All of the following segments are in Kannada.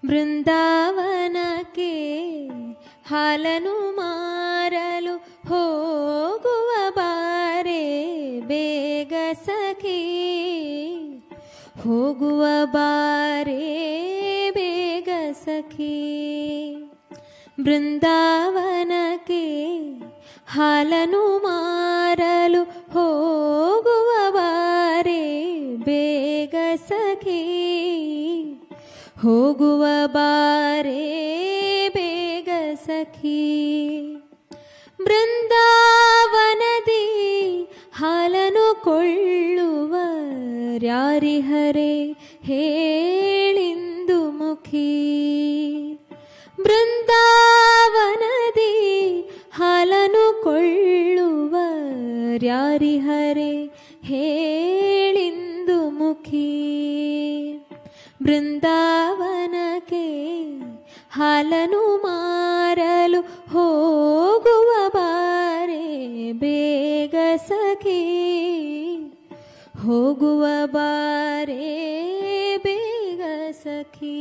ಬೃಂದಾವನಕ್ಕೆ ಹಾಲನು ಮಾರಲು ಹೋಗುವ ಬಾರೆ ಬೇಗ ಸಖಿ ಹೋಗುವ ಬಾರೆ ಬೇಗ ಸಖಿ ಬೃಂದಾವನಕ್ಕೆ ಹಾಲನು ಮಾರಲು ಹೋಗುವ ಬಾರೆ ಬೇಗ ಸಖಿ ಹೋಗುವ ಬಾರೆ ಬೇಗ ಸಖಿ ಬೃಂದಾವನದಿ ಹಾಲನು ಕೊಳ್ಳುವ ಯಾರಿಹರೆ ಹೇಳಿಂದು ಮುಖಿ ಬೃಂದಾವನದಿ ಹಾಲನು ಕೊಳ್ಳುವ ಯಾರಿಹರೆ ಹೇಳಿಂದು ಮುಖಿ ಬೃಂದಾವನಕ್ಕೆ ಹಾಲನು ಮಾರಲು ಹೋಗುವ ಬಾರೆ ಬೇಗ ಸಖಿ ಹೋಗುವ ಬಾರೆ ಬೇಗ ಸಖಿ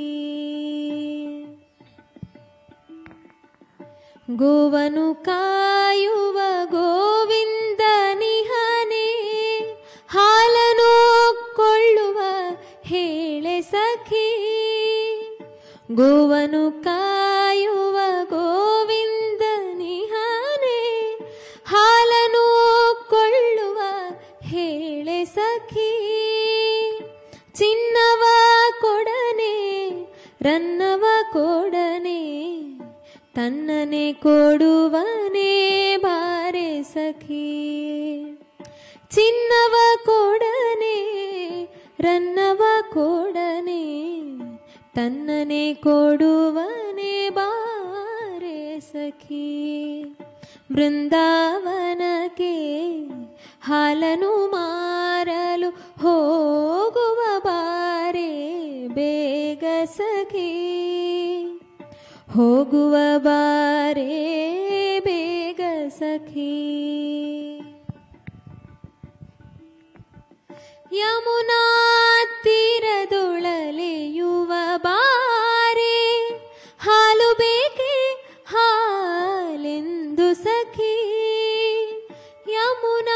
ಗೋವನು ಕಾಯುವ ಗೋವಿಂದ ನಿಹನೆ ಹಾಲನು ಕೊಳ್ಳುವ ಹೇಳೆ ಸಖಿ ಗೋವನು ಕಾಯುವ ಗೋವಿಂದ ನಿಹನೆ ಹಾಲನು ಕೊಳ್ಳುವ ಹೇಳೆ ಸಖಿ ಚಿನ್ನವ ಕೊಡನೆ ರನ್ನವ ಕೊಡನೆ ತನ್ನನೆ ಕೊಡುವನೇ ಬಾರೆ ಸಖಿ ಚಿನ್ನವ ಕೊಡನೆ ರನ್ನವ ಕೊಡನೆ ತನ್ನನೆ ಕೊಡುವನೇ ಬಾರೆ ಸಖಿ ಬೃಂದಾವನಕ್ಕೆ ಹಾಲನು ಮಾರಲು ಹೋಗುವ ಬಾರೆ ಬೇಗ ಸಖಿ ಹೋಗುವ ಬಾರೆ ಬೇಗ ಸಖಿ ಯಮುನಾ ತೀರದೊಳಲೆಯುವ ಬಾರೆ ಹಾಲು ಬೇಕೆ ಹಾಲೆಂದು ಸಖಿ ಯಮುನಾ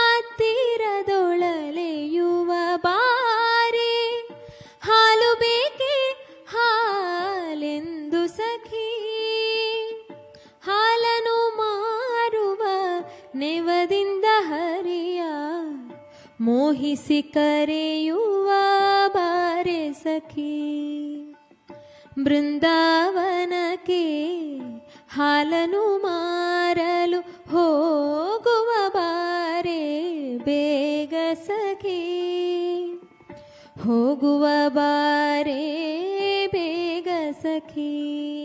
ತೀರದೊಳಲೆಯುವ ಬಾರೆ ಹಾಲು ಬೇಕೆ ಹಾಲೆಂದು ಸಖಿ ಹಾಲನು ಮಾರುವ ನೆವದಿಂದ ಹರಿಯ ಮೋಹಿಸಿ ಕರೆಯುವ ಬಾರೆ ಸಖಿ ಬೃಂದಾವನಕ್ಕೆ ಹಾಲನು ಮಾರಲು ಹೋಗುವ ಬಾರೆ ಬೇಗ ಸಖಿ ಹೋಗುವ ಬಾರೆ ಬೇಗ ಸಖಿ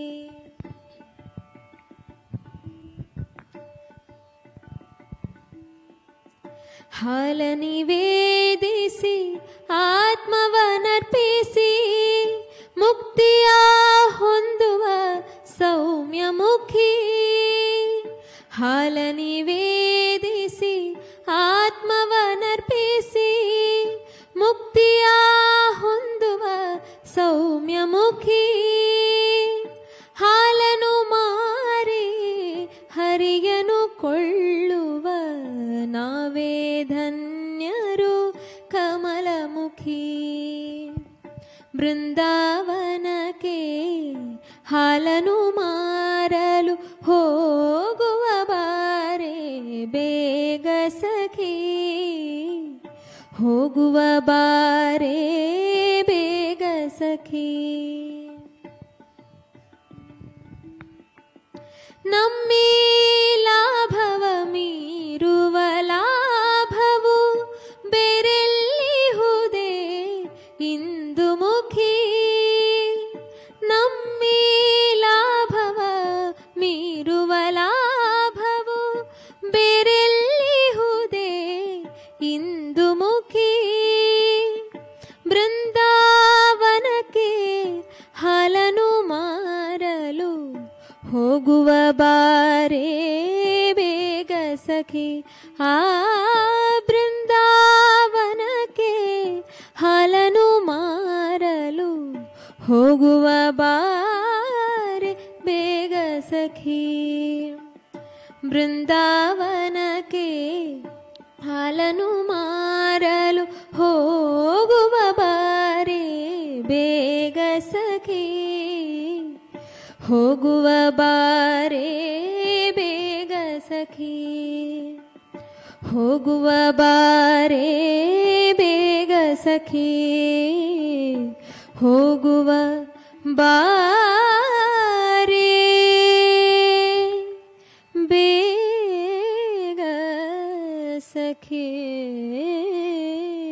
ಹಾಲ ನಿವೇದಿಸಿ ಆತ್ಮವನರ್ಪಿಸಿ ಮುಕ್ತಿಯ ಹೊಂದುವ ಸೌಮ್ಯ ಮುಖಿ ಹಾಲ ನಿವೇದಿಸಿ ಆತ್ಮವನರ್ಪಿಸಿ ಮುಕ್ತಿಯ ಹೊಂದುವ ಸೌಮ್ಯ ಮುಖಿ ಹಾಲನು ಮಾರಿ ಹರಿಯನು ಕೊಳ್ಳುವ ನಾವೇ ಧನ್ಯರು ಕಮಲಮುಖಿ ಬೃಂದಾವನಕ್ಕೆ ಹಾಲನು ಮಾರಲು ಹೋಗುವ ಬಾರೆ ಬೇಗ ಸಖಿ ಹೋಗುವ ಬಾರೆ ಬೇಗ ಸಖಿ ನಮ್ಮಿ ಲಾಭವ ಮೀರುವ ಲಾಭವು ಬೇರೆಲ್ಲಿಹುದೇ ಇಂದು ಮುಖಿ ನಮ್ಮಿ ಲಾಭವ ಮೀರುವ ಲಾಭವು ಬೇರೆಲ್ಲಿಹುದೇ ಇಂದು ಮುಖಿ ಬೃಂದಾವನಕ್ಕೆ ಹಾಲನು ಮಾರಲು ಹೋಗುವ ಬಾರೆ ಬೇಗ ಸಖಿ ಆ ಬೃಂದಾವನಕ್ಕೆ ಹಾಲನು ಮಾರಲು ಹೋಗುವ ಬಾರೆ ಬೇಗ ಸಖಿ ಬೃಂದಾವನಕ್ಕೆ ಹಾಲನು ಮಾರಲು ಹೋಗುವ ಬಾರೆ ಬೇಗ ಸಖಿ ಹೋಗುವ ಬಾರೆ ಬೇಗ ಸಖಿ ಹೋಗುವ ಬಾರೆ ಬೇಗ ಸಖಿ ಹೋಗುವ ಬಾರೆ ಬೇಗ ಸಖಿ